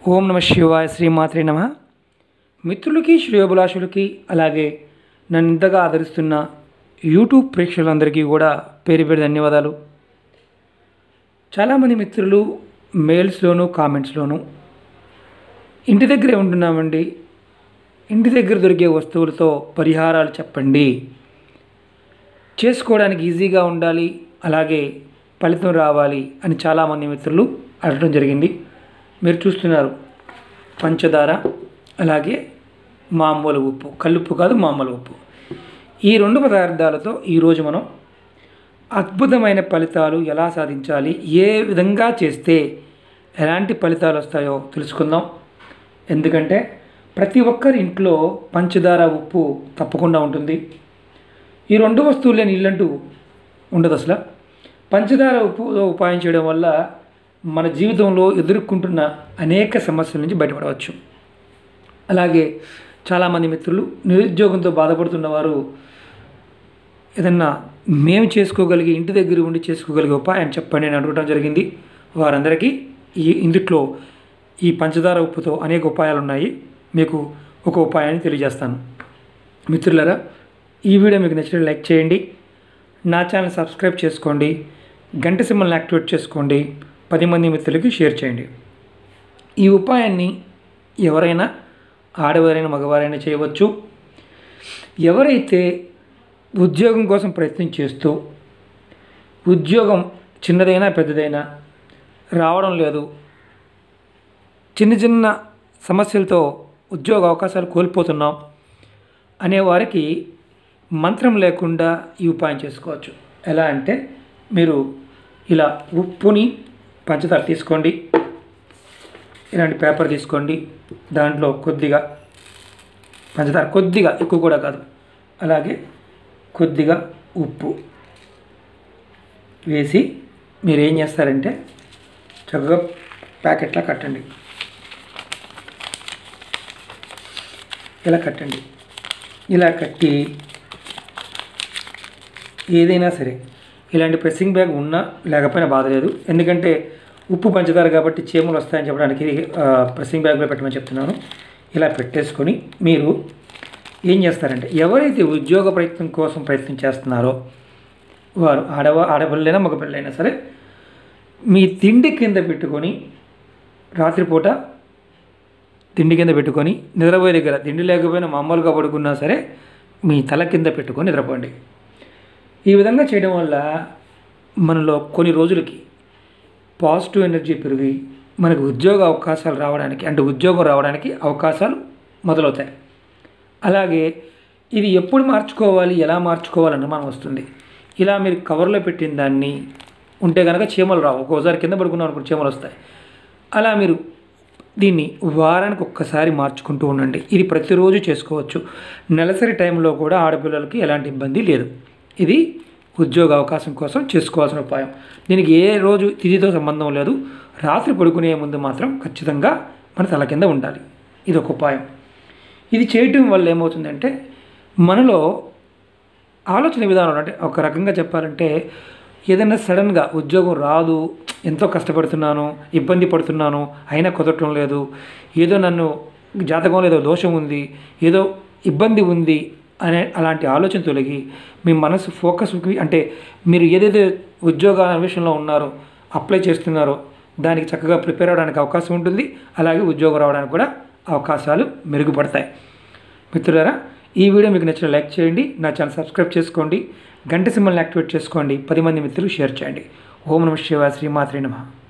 ఓం నమ శివాయ శ్రీమాత్రే నమ మిత్రులకి శ్రేయోభిలాషులకి అలాగే నన్ను ఇంతగా ఆదరిస్తున్న యూట్యూబ్ ప్రేక్షకులందరికీ కూడా పేరు పేరు ధన్యవాదాలు చాలామంది మిత్రులు మెయిల్స్లోను కామెంట్స్లోను ఇంటి దగ్గరే ఉంటున్నామండి ఇంటి దగ్గర దొరికే వస్తువులతో పరిహారాలు చెప్పండి చేసుకోవడానికి ఈజీగా ఉండాలి అలాగే ఫలితం రావాలి అని చాలామంది మిత్రులు అడగడం జరిగింది మీరు చూస్తున్నారు పంచదార అలాగే మామూలు ఉప్పు కల్లుప్పు కాదు మామూలు ఉప్పు ఈ రెండు పదార్థాలతో ఈరోజు మనం అద్భుతమైన ఫలితాలు ఎలా సాధించాలి ఏ విధంగా చేస్తే ఎలాంటి ఫలితాలు వస్తాయో తెలుసుకుందాం ఎందుకంటే ప్రతి ఒక్కరి ఇంట్లో పంచదార ఉప్పు తప్పకుండా ఉంటుంది ఈ రెండు వస్తువులు లేని ఇల్లంటూ ఉండదు అసలు పంచదార ఉప్పు ఉపాయం చేయడం వల్ల మన జీవితంలో ఎదుర్కొంటున్న అనేక సమస్యల నుంచి బయటపడవచ్చు అలాగే చాలామంది మిత్రులు నిరుద్యోగంతో బాధపడుతున్న వారు ఏదన్నా మేము చేసుకోగలిగే ఇంటి దగ్గర ఉండి చేసుకోగలిగే ఉపాయం చెప్పండి అని అడగడం జరిగింది వారందరికీ ఈ ఇందుట్లో ఈ పంచదార ఉప్పుతో అనేక ఉపాయాలు ఉన్నాయి మీకు ఒక ఉపాయాన్ని తెలియజేస్తాను మిత్రులారా ఈ వీడియో మీకు నచ్చిన లైక్ చేయండి నా ఛానల్ సబ్స్క్రైబ్ చేసుకోండి గంట సింబల్ని యాక్టివేట్ చేసుకోండి పది మంది మిత్రులకి షేర్ చేయండి ఈ ఉపాయాన్ని ఎవరైనా ఆడవారైనా మగవారైనా చేయవచ్చు ఎవరైతే ఉద్యోగం కోసం ప్రయత్నం చేస్తూ ఉద్యోగం చిన్నదైనా పెద్దదైనా రావడం లేదు చిన్న చిన్న సమస్యలతో ఉద్యోగ అవకాశాలు కోల్పోతున్నాం అనేవారికి మంత్రం లేకుండా ఈ ఉపాయం చేసుకోవచ్చు ఎలా అంటే మీరు ఇలా ఉప్పుని పంచదార తీసుకోండి ఇలాంటి పేపర్ తీసుకోండి దాంట్లో కొద్దిగా పంచదార కొద్దిగా ఎక్కువ కూడా కాదు అలాగే కొద్దిగా ఉప్పు వేసి మీరు ఏం చేస్తారంటే చక్కగా ప్యాకెట్లా కట్టండి ఇలా కట్టండి ఇలా కట్టి ఏదైనా సరే ఇలాంటి ప్రెస్సింగ్ బ్యాగ్ ఉన్నా లేకపోయినా బాధ లేదు ఎందుకంటే ఉప్పు పంచదార కాబట్టి చీమలు వస్తాయని చెప్పడానికి ఆ, ప్రెస్సింగ్ బ్యాగ్లో పెట్టమని చెప్తున్నాను ఇలా పెట్టేసుకొని మీరు ఏం చేస్తారంటే ఎవరైతే ఉద్యోగ ప్రయత్నం కోసం ప్రయత్నం చేస్తున్నారో వారు ఆడవ ఆడపిల్లైనా మగపిల్లైనా సరే మీ తిండి కింద పెట్టుకొని రాత్రిపూట తిండి కింద పెట్టుకొని నిద్రపోయే దగ్గర తిండి లేకపోయినా మామూలుగా పడుకున్నా సరే మీ తల కింద పెట్టుకొని నిద్రపోండి ఈ విధంగా చేయడం వల్ల మనలో కొన్ని రోజులకి పాజిటివ్ ఎనర్జీ పెరిగి మనకు ఉద్యోగ అవకాశాలు రావడానికి అంటే ఉద్యోగం రావడానికి అవకాశాలు మొదలవుతాయి అలాగే ఇది ఎప్పుడు మార్చుకోవాలి ఎలా మార్చుకోవాలి అనుమానం వస్తుంది ఇలా మీరు కవర్లో పెట్టిన దాన్ని ఉంటే కనుక చీమలు రావు ఒక్కోసారి కింద పడుకున్నాం అనుకో చీమలు వస్తాయి అలా మీరు దీన్ని వారానికి ఒక్కసారి మార్చుకుంటూ ఉండండి ఇది ప్రతిరోజు చేసుకోవచ్చు నెలసరి టైంలో కూడా ఆడపిల్లలకి ఎలాంటి ఇబ్బంది లేదు ఇది ఉద్యోగ అవకాశం కోసం చేసుకోవాల్సిన ఉపాయం దీనికి ఏ రోజు తిథితో సంబంధం లేదు రాత్రి పడుకునే ముందు మాత్రం ఖచ్చితంగా మన తల కింద ఉండాలి ఇది ఒక ఉపాయం ఇది చేయటం వల్ల ఏమవుతుందంటే మనలో ఆలోచన విధానం అంటే ఒక రకంగా చెప్పాలంటే ఏదైనా సడన్గా ఉద్యోగం రాదు ఎంతో కష్టపడుతున్నాను ఇబ్బంది పడుతున్నాను అయినా కుదరటం లేదు ఏదో నన్ను జాతకంలో ఏదో దోషం ఉంది ఏదో ఇబ్బంది ఉంది అనే అలాంటి ఆలోచన తొలగి మీ మనసు ఫోకస్ అంటే మీరు ఏదైతే ఉద్యోగ విషయంలో ఉన్నారో అప్లై చేస్తున్నారో దానికి చక్కగా ప్రిపేర్ అవ్వడానికి అవకాశం ఉంటుంది అలాగే ఉద్యోగం రావడానికి కూడా అవకాశాలు మెరుగుపడతాయి మిత్రులారా ఈ వీడియో మీకు నచ్చిన లైక్ చేయండి నా ఛానల్ సబ్స్క్రైబ్ చేసుకోండి గంట సింబల్ని యాక్టివేట్ చేసుకోండి పది మంది మిత్రులు షేర్ చేయండి ఓం నమ శివాయ శ్రీమాత్రి నమః